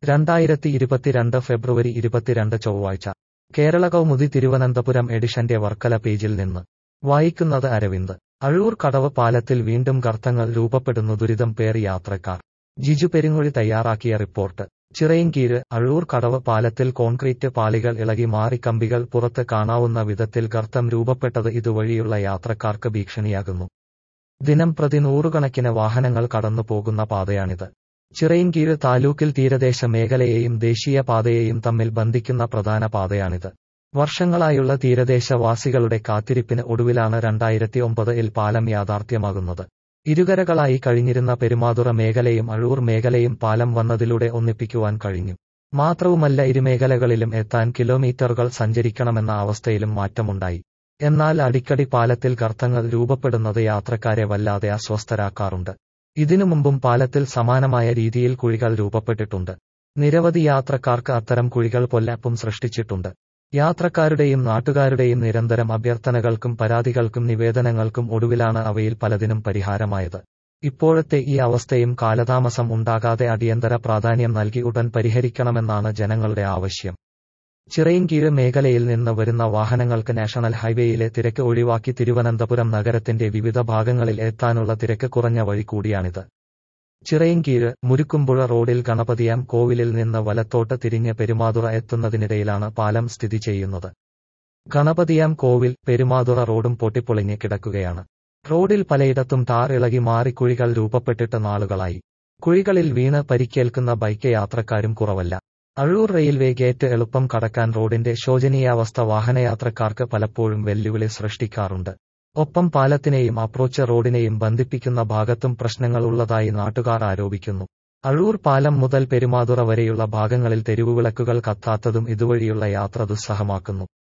രണ്ടായിരത്തി ഇരുപത്തിരണ്ട് ഫെബ്രുവരി ഇരുപത്തിരണ്ട് ചൊവ്വാഴ്ച കേരള കൗമുദി തിരുവനന്തപുരം എഡിഷന്റെ വർക്കല പേജിൽ നിന്ന് വായിക്കുന്നത് അരവിന്ദ് അഴൂർ കടവ് പാലത്തിൽ വീണ്ടും ഗർത്തങ്ങൾ രൂപപ്പെടുന്നു ദുരിതം പേറി യാത്രക്കാർ ജിജു പെരിങ്ങൊഴി തയ്യാറാക്കിയ റിപ്പോർട്ട് ചിറയിൻകീഴ് അഴൂർ കടവ് പാലത്തിൽ കോൺക്രീറ്റ് പാളികൾ ഇളകി മാറി കമ്പികൾ പുറത്ത് കാണാവുന്ന വിധത്തിൽ ഗർത്തം രൂപപ്പെട്ടത് ഇതുവഴിയുള്ള യാത്രക്കാർക്ക് ഭീഷണിയാകുന്നു ദിനം പ്രതി നൂറുകണക്കിന് വാഹനങ്ങൾ കടന്നു പോകുന്ന പാതയാണിത് ചിറയിൻകീഴ് താലൂക്കിൽ തീരദേശ മേഖലയെയും ദേശീയ പാതയെയും തമ്മിൽ ബന്ധിക്കുന്ന പ്രധാന പാതയാണിത് വർഷങ്ങളായുള്ള തീരദേശവാസികളുടെ കാത്തിരിപ്പിന് ഒടുവിലാണ് രണ്ടായിരത്തി ഒമ്പതിൽ പാലം യാഥാർത്ഥ്യമാകുന്നത് ഇരുകരകളായി കഴിഞ്ഞിരുന്ന പെരുമാതുറ മേഖലയും അഴൂർ മേഖലയും പാലം വന്നതിലൂടെ ഒന്നിപ്പിക്കുവാൻ കഴിഞ്ഞു മാത്രവുമല്ല ഇരുമേഖലകളിലും എത്താൻ കിലോമീറ്ററുകൾ സഞ്ചരിക്കണമെന്ന അവസ്ഥയിലും മാറ്റമുണ്ടായി എന്നാൽ അടിക്കടി പാലത്തിൽ ഗർത്തങ്ങൾ രൂപപ്പെടുന്നത് യാത്രക്കാരെ വല്ലാതെ അസ്വസ്ഥരാക്കാറുണ്ട് ഇതിനു മുമ്പും പാലത്തിൽ സമാനമായ രീതിയിൽ കുഴികൾ രൂപപ്പെട്ടിട്ടുണ്ട് നിരവധി യാത്രക്കാർക്ക് അത്തരം കുഴികൾ പൊല്ലാപ്പും സൃഷ്ടിച്ചിട്ടുണ്ട് യാത്രക്കാരുടെയും നാട്ടുകാരുടെയും നിരന്തരം അഭ്യർത്ഥനകൾക്കും പരാതികൾക്കും നിവേദനങ്ങൾക്കും ഒടുവിലാണ് അവയിൽ പലതിനും പരിഹാരമായത് ഇപ്പോഴത്തെ ഈ അവസ്ഥയും കാലതാമസം ഉണ്ടാകാതെ അടിയന്തര പ്രാധാന്യം നൽകി ഉടൻ പരിഹരിക്കണമെന്നാണ് ജനങ്ങളുടെ ആവശ്യം ചിറയിൻകീഴ് മേഖലയിൽ നിന്ന് വരുന്ന വാഹനങ്ങൾക്ക് നാഷണൽ ഹൈവേയിലെ തിരക്ക് ഒഴിവാക്കി തിരുവനന്തപുരം നഗരത്തിന്റെ വിവിധ ഭാഗങ്ങളിൽ എത്താനുള്ള തിരക്ക് കുറഞ്ഞ വഴി കൂടിയാണിത് ചിറയിൻകീഴ് മുരുക്കുമ്പുഴ റോഡിൽ ഗണപതിയാം കോവിലിൽ നിന്ന് വലത്തോട്ട് തിരിഞ്ഞ് പെരുമാതുറ എത്തുന്നതിനിടയിലാണ് പാലം സ്ഥിതി ചെയ്യുന്നത് ഗണപതിയാം കോവിൽ പെരുമാതുറ റോഡും പൊട്ടിപ്പൊളിഞ്ഞ് കിടക്കുകയാണ് റോഡിൽ പലയിടത്തും ടാർ ഇളകി മാറി കുഴികൾ രൂപപ്പെട്ടിട്ട് നാളുകളായി കുഴികളിൽ വീണ് പരിക്കേൽക്കുന്ന ബൈക്ക് യാത്രക്കാരും കുറവല്ല അഴൂർ റെയിൽവേ ഗേറ്റ് എളുപ്പം കടക്കാൻ റോഡിന്റെ ശോചനീയാവസ്ഥ വാഹനയാത്രക്കാർക്ക് പലപ്പോഴും വെല്ലുവിളി സൃഷ്ടിക്കാറുണ്ട് ഒപ്പം പാലത്തിനെയും അപ്രോച്ച് റോഡിനെയും ബന്ധിപ്പിക്കുന്ന ഭാഗത്തും പ്രശ്നങ്ങൾ ഉള്ളതായി നാട്ടുകാർ ആരോപിക്കുന്നു അഴൂർ പാലം മുതൽ പെരുമാതുറ വരെയുള്ള ഭാഗങ്ങളിൽ തെരുവുവിളക്കുകൾ കത്താത്തതും ഇതുവഴിയുള്ള യാത്ര ദുസ്സഹമാക്കുന്നു